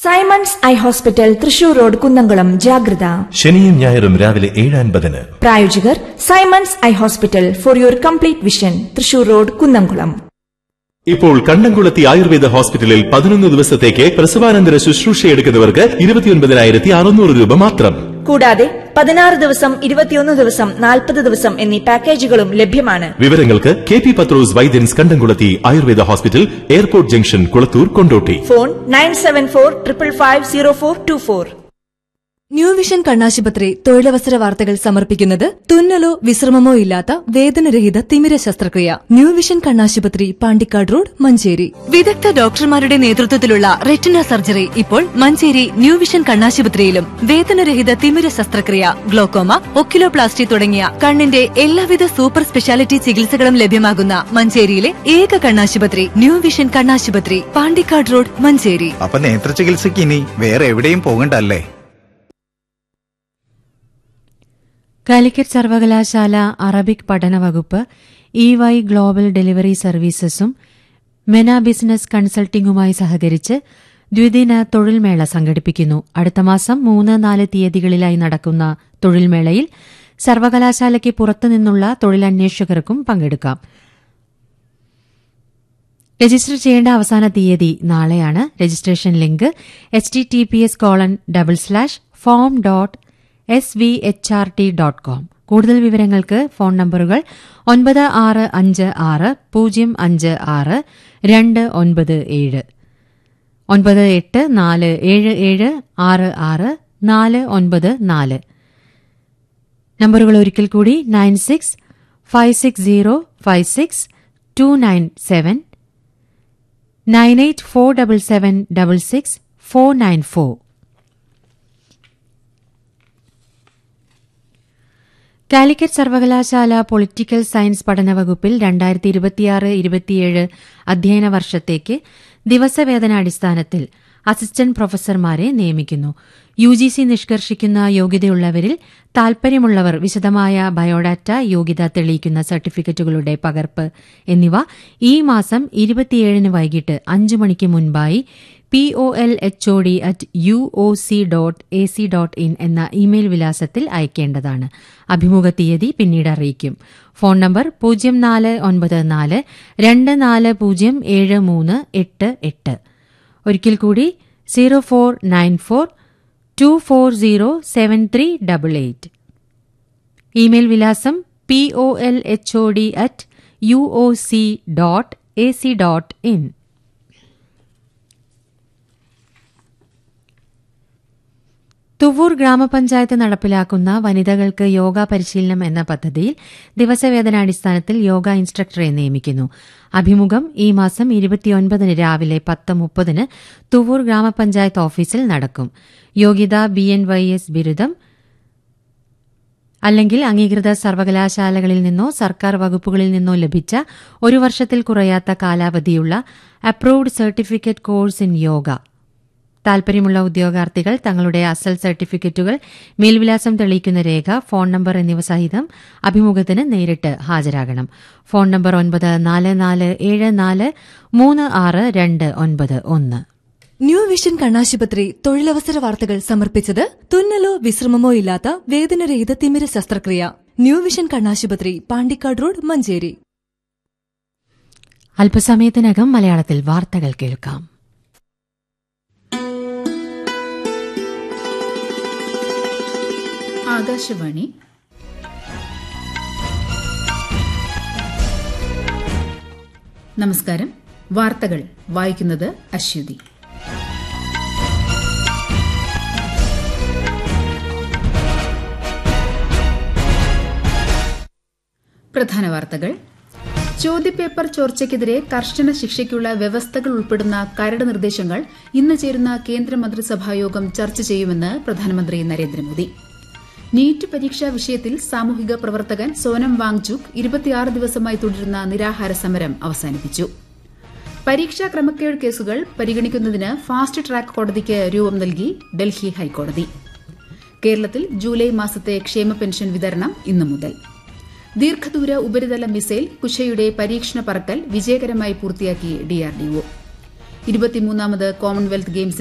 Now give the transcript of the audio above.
Symons I hospital Thrissur road Kunnamkulam ജാഗ്രത ശനിയും ഞായറും രാവിലെ ഏഴ് അൻപതിന് പ്രായോജകർ Simons I hospital for your complete vision Thrissur road Kunnamkulam ഇപ്പോൾ കണ്ടംകുളത്തി ആയുർവേദ ഹോസ്പിറ്റലിൽ പതിനൊന്ന് ദിവസത്തേക്ക് പ്രസവാനന്തര ശുശ്രൂഷ എടുക്കുന്നവർക്ക് ഇരുപത്തിയൊൻപതിനായിരത്തി അറുന്നൂറ് രൂപ മാത്രം കൂടാതെ പതിനാറ് ദിവസം ഇരുപത്തിയൊന്ന് ദിവസം നാൽപ്പത് ദിവസം എന്നീ പാക്കേജുകളും ലഭ്യമാണ് വിവരങ്ങൾക്ക് K P Pathrose Vaidyans Kandamkulathy Ayurveda hospital airport junction Kulathur Kondotty phone nine seven four triple five zero four two four new vision കണ്ണാശുപത്രി തൊഴിലവസര വാർത്തകൾ സമർപ്പിക്കുന്നത് തുന്നലോ വിശ്രമമോ ഇല്ലാത്ത വേദനരഹിത തിമിര ശസ്ത്രക്രിയ ന്യൂ വിഷൻ കണ്ണാശുപത്രി പാണ്ടിക്കാട് റോഡ് മഞ്ചേരി വിദഗ്ധ ഡോക്ടർമാരുടെ നേതൃത്വത്തിലുള്ള റെറ്റിന സർജറി ഇപ്പോൾ മഞ്ചേരി ന്യൂ വിഷൻ കണ്ണാശുപത്രിയിലും വേദനരഹിത തിമിര ശസ്ത്രക്രിയ ഗ്ലോക്കോമ ഒക്കിലോപ്ലാസ്റ്റി തുടങ്ങിയ കണ്ണിന്റെ എല്ലാവിധ സൂപ്പർ സ്പെഷ്യാലിറ്റി ചികിത്സകളും ലഭ്യമാകുന്ന മഞ്ചേരിയിലെ ഏക കണ്ണാശുപത്രി ന്യൂ വിഷൻ കണ്ണാശുപത്രി പാണ്ടിക്കാട് റോഡ് മഞ്ചേരി അപ്പൊ നേത്ര ചികിത്സയ്ക്ക് ഇനി വേറെ എവിടെയും പോകണ്ടല്ലേ കാലിക്കറ്റ് സർവകലാശാല അറബിക് പഠന വകുപ്പ് ഇ വൈ ഗ്ലോബൽ ഡെലിവറി സർവീസസും മെന ബിസിനസ് കൺസൾട്ടിംഗുമായി സഹകരിച്ച് ദ്വിദിന തൊഴിൽമേള സംഘടിപ്പിക്കുന്നു അടുത്ത മാസം മൂന്ന് നാല് തീയതികളിലായി നടക്കുന്ന തൊഴിൽമേളയിൽ സർവകലാശാലയ്ക്ക് പുറത്തുനിന്നുള്ള തൊഴിലന്വേഷകർക്കും പങ്കെടുക്കാം രജിസ്റ്റർ ചെയ്യേണ്ട അവസാന തീയതി നാളെയാണ് registration link H T T P S colon double slash form dot S V H R T dot com കൂടുതൽ വിവരങ്ങൾക്ക് ഫോൺ നമ്പറുകൾ ഒൻപത് ആറ് അഞ്ച് ആറ് പൂജ്യം അഞ്ച് ആറ് രണ്ട് ഒൻപത് ഏഴ് ഒൻപത് എട്ട് നാല് ഏഴ് ഏഴ് ആറ് ആറ് നാല് ഒൻപത് നാല് നമ്പറുകൾ ഒരിക്കൽ കൂടി nine six five six zero five six two nine seven nine eight four double seven double six four nine four Calicut സർവകലാശാല പൊളിറ്റിക്കൽ സയൻസ് പഠന വകുപ്പിൽ രണ്ടായിരത്തി ഇരുപത്തിയാറ് ഇരുപത്തിയേഴ് അധ്യയന വർഷത്തേക്ക് ദിവസവേതനാടിസ്ഥാനത്തിൽ അസിസ്റ്റന്റ് പ്രൊഫസർമാരെ നിയമിക്കുന്നു യു ജി സി നിഷ്കർഷിക്കുന്ന യോഗ്യതയുള്ളവരിൽ താൽപര്യമുള്ളവർ വിശദമായ ബയോഡാറ്റ യോഗ്യത തെളിയിക്കുന്ന സർട്ടിഫിക്കറ്റുകളുടെ പകർപ്പ് എന്നിവ ഈ മാസം ഇരുപത്തിയേഴിന് വൈകിട്ട് അഞ്ചു മണിക്ക് മുൻപായി P O L H O D at U O C dot A C dot in എന്ന ഇമെയിൽ വിലാസത്തിൽ അയക്കേണ്ടതാണ് അഭിമുഖ തീയതി പിന്നീട് അറിയിക്കും ഫോൺ നമ്പർ പൂജ്യം നാല് ഒൻപത് നാല് രണ്ട് നാല് പൂജ്യം ഏഴ് മൂന്ന് എട്ട് എട്ട് ഒരിക്കൽ കൂടി zero four nine four two four zero seven three double eight email വിലാസം P O L H O D at U O C dot A C dot in Thuvvur ഗ്രാമപഞ്ചായത്ത് നടപ്പിലാക്കുന്ന വനിതകൾക്ക് യോഗ പരിശീലനം എന്ന പദ്ധതിയിൽ ദിവസവേതനാടിസ്ഥാനത്തിൽ യോഗ ഇൻസ്ട്രക്ടറെ നിയമിക്കുന്നു അഭിമുഖം ഈ മാസം ഇരുപത്തിയൊൻപതിന് രാവിലെ പത്ത് മുപ്പതിന് തുവൂർ ഗ്രാമപഞ്ചായത്ത് ഓഫീസിൽ നടക്കും യോഗ്യത ബി എൻ വൈ എസ് ബിരുദം അല്ലെങ്കിൽ അംഗീകൃത സർവകലാശാലകളിൽ നിന്നോ സർക്കാർ വകുപ്പുകളിൽ നിന്നോ ലഭിച്ച ഒരു വർഷത്തിൽ കുറയാത്ത കാലാവധിയുള്ള approved certificate course in yoga താൽപര്യമുള്ള ഉദ്യോഗാർത്ഥികൾ തങ്ങളുടെ അസൽ സർട്ടിഫിക്കറ്റുകൾ മേൽവിലാസം തെളിയിക്കുന്ന രേഖ ഫോൺ നമ്പർ എന്നിവ സഹിതം അഭിമുഖത്തിന് നേരിട്ട് ഹാജരാകണം ഫോൺ നമ്പർ ഒൻപത് നാല് നാല് ഏഴ് നാല് മൂന്ന് ആറ് രണ്ട് ഒൻപത് ഒന്ന് ന്യൂ വിഷൻ കണ്ണാശുപത്രി തൊഴിലവസര വാർത്തകൾ സമർപ്പിച്ചത് തുന്നലോ വിശ്രമമോ ഇല്ലാത്ത വേദനരഹിത തിമിര ശസ്ത്രക്രിയ ന്യൂ വിഷൻ കണ്ണാശുപത്രി പാണ്ടിക്കാട് റോഡ് മഞ്ചേരി അല്പസമയത്തിനകം മലയാളത്തിൽ വാർത്തകൾ കേൾക്കാം ആകാശവാണി നമസ്കാരം വാർത്തകൾ വായിക്കുന്നത് അശ്വതി പ്രധാന വാർത്തകൾ ചോദ്യപേപ്പർ ചോർച്ചയ്ക്കെതിരെ കർശന ശിക്ഷയ്ക്കുള്ള വ്യവസ്ഥകൾ ഉൾപ്പെടുന്ന കരട് നിർദ്ദേശങ്ങൾ ഇന്ന് ചേരുന്ന കേന്ദ്രമന്ത്രിസഭായോഗം ചർച്ച ചെയ്യുമെന്ന് പ്രധാനമന്ത്രി നരേന്ദ്രമോദി നീറ്റ് പരീക്ഷാ വിഷയത്തിൽ സാമൂഹിക പ്രവർത്തകൻ സോനം വാങ്ചുക് ഇരുപത്തിയാറ് ദിവസമായി തുടരുന്ന നിരാഹാര സമരം അവസാനിപ്പിച്ചു പരീക്ഷാ ക്രമക്കേട് കേസുകൾ പരിഗണിക്കുന്നതിന് ഫാസ്റ്റ് ട്രാക്ക് കോടതിക്ക് രൂപം നൽകി ഡൽഹി ഹൈക്കോടതി കേരളത്തിൽ ജൂലൈ മാസത്തെ ക്ഷേമ പെൻഷൻ വിതരണം ഇന്നു മുതൽ ദീർഘദൂര ഉപരിതല മിസൈൽ കുശയുടെ പരീക്ഷണ പറക്കൽ വിജയകരമായി പൂർത്തിയാക്കി ഡിആർഡിഒ ഇരുപത്തിമൂന്നാമത് കോമൺവെൽത്ത് ഗെയിംസ്